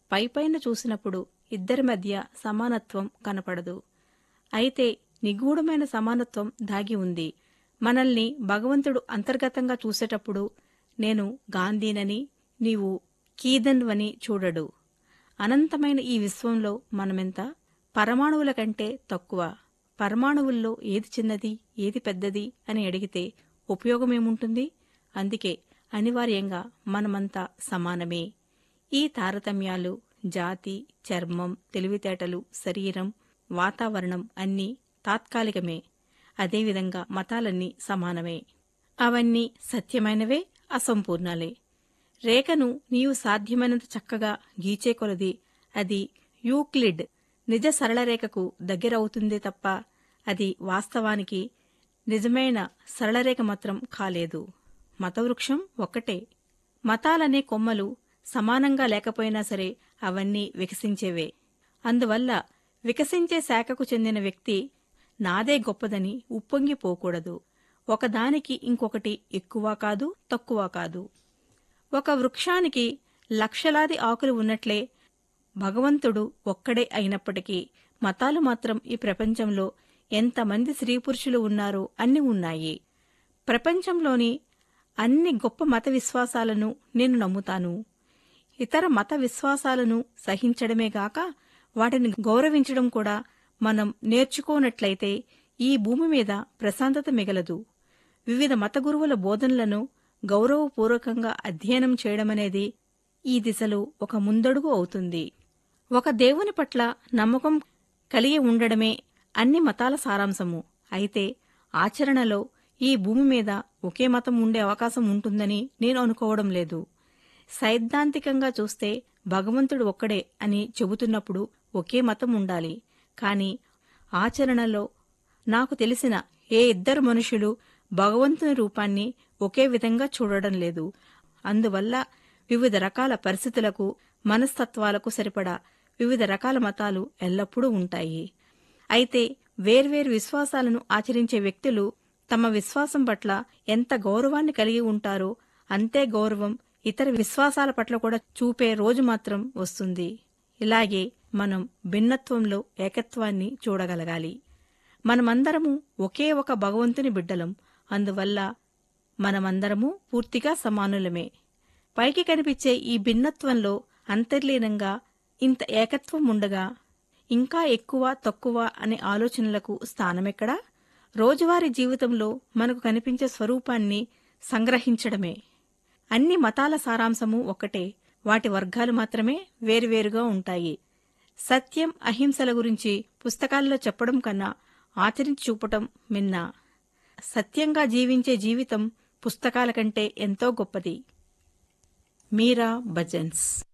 పైపైన చూసినప్పుడు ఇద్దరి మధ్య సమానత్వం కనపడదు అయితే నిగూఢమైన సమానత్వం దాగి ఉంది మనల్ని భగవంతుడు అంతర్గతంగా చూసేటప్పుడు నేను గాంధీనని నీవు కీదన్వని చూడడు అనంతమైన ఈ విశ్వంలో మనమెంత పరమాణువుల కంటే తక్కువ పరమాణువుల్లో ఏది చిన్నది ఏది పెద్దది అని అడిగితే ఉపయోగమేముంటుంది అందుకే అనివార్యంగా మనమంతా సమానమే ఈ తారతమ్యాలు జాతి చర్మం తెలివితేటలు శరీరం వాతావరణం అన్నీ తాత్కాలికమే అదేవిధంగా మతాలన్నీ సమానమే అవన్నీ సత్యమైనవే అసంపూర్ణాలే రేఖను నీవు సాధ్యమైనంత చక్కగా గీచే కొలది అది యూక్లిడ్ నిజ సరళరేఖకు దగ్గరవుతుందే తప్ప అది వాస్తవానికి నిజమైన సరళరేఖ మాత్రం కాలేదు మతవృక్షం ఒక్కటే మతాలనే కొమ్మలు సమానంగా లేకపోయినా సరే అవన్నీ వికసించేవే అందువల్ల వికసించే శాఖకు చెందిన వ్యక్తి నాదే గొప్పదని ఉప్పొంగిపోకూడదు ఒకదానికి ఇంకొకటి ఎక్కువ కాదు తక్కువ కాదు ఒక వృక్షానికి లక్షలాది ఆకులు ఉన్నట్లే భగవంతుడు ఒక్కడే అయినప్పటికీ మతాలు మాత్రం ఈ ప్రపంచంలో ఎంతమంది స్త్రీ పురుషులు ఉన్నారో అన్ని ఉన్నాయి ప్రపంచంలోని అన్ని గొప్ప మత విశ్వాసాలను నేను నమ్ముతాను ఇతర మత విశ్వాసాలను సహించడమే గాక వాటిని గౌరవించడం కూడా మనం నేర్చుకోనట్లయితే ఈ భూమి మీద ప్రశాంతత మిగలదు వివిధ మత గురువుల బోధనలను గౌరవపూర్వకంగా అధ్యయనం చేయడమనేది ఈ దిశలో ఒక ముందడుగు అవుతుంది ఒక దేవుని పట్ల నమ్మకం కలిగి ఉండడమే అన్ని మతాల సారాంశము అయితే ఆచరణలో ఈ భూమి మీద ఒకే మతం ఉండే అవకాశం ఉంటుందని నేను అనుకోవడం లేదు సైద్ధాంతికంగా చూస్తే భగవంతుడు ఒక్కడే అని చెబుతున్నప్పుడు ఒకే మతం ఉండాలి కాని ఆచరణలో నాకు తెలిసిన ఏ ఇద్దరు మనుషులు భగవంతుని రూపాన్ని ఒకే విధంగా చూడడం లేదు అందువల్ల వివిధ రకాల పరిస్థితులకు మనస్తత్వాలకు సరిపడా వివిధ రకాల మతాలు ఎల్లప్పుడూ ఉంటాయి అయితే వేర్వేరు విశ్వాసాలను ఆచరించే వ్యక్తులు తమ విశ్వాసం పట్ల ఎంత గౌరవాన్ని కలిగి ఉంటారో అంతే గౌరవం ఇతర విశ్వాసాల పట్ల కూడా చూపే రోజు మాత్రం వస్తుంది ఇలాగే మనం భిన్నత్వంలో ఏకత్వాన్ని చూడగలగాలి మనమందరము ఒకే ఒక భగవంతుని బిడ్డలం అందువల్ల మనమందరము పూర్తిగా సమానులమే పైకి కనిపించే ఈ భిన్నత్వంలో అంతర్లీనంగా ఇంత ఏకత్వం ఉండగా ఇంకా ఎక్కువ తక్కువ అనే ఆలోచనలకు స్థానమెక్కడా రోజువారీ జీవితంలో మనకు కనిపించే స్వరూపాన్ని సంగ్రహించడమే అన్ని మతాల సారాంశము ఒక్కటే వాటి వర్గాలు మాత్రమే వేరువేరుగా ఉంటాయి సత్యం అహింసల గురించి పుస్తకాల్లో చెప్పడం కన్నా ఆచరించి చూపటం మిన్న సత్యంగా జీవించే జీవితం పుస్తకాల కంటే ఎంతో గొప్పది మీరా భజన్స్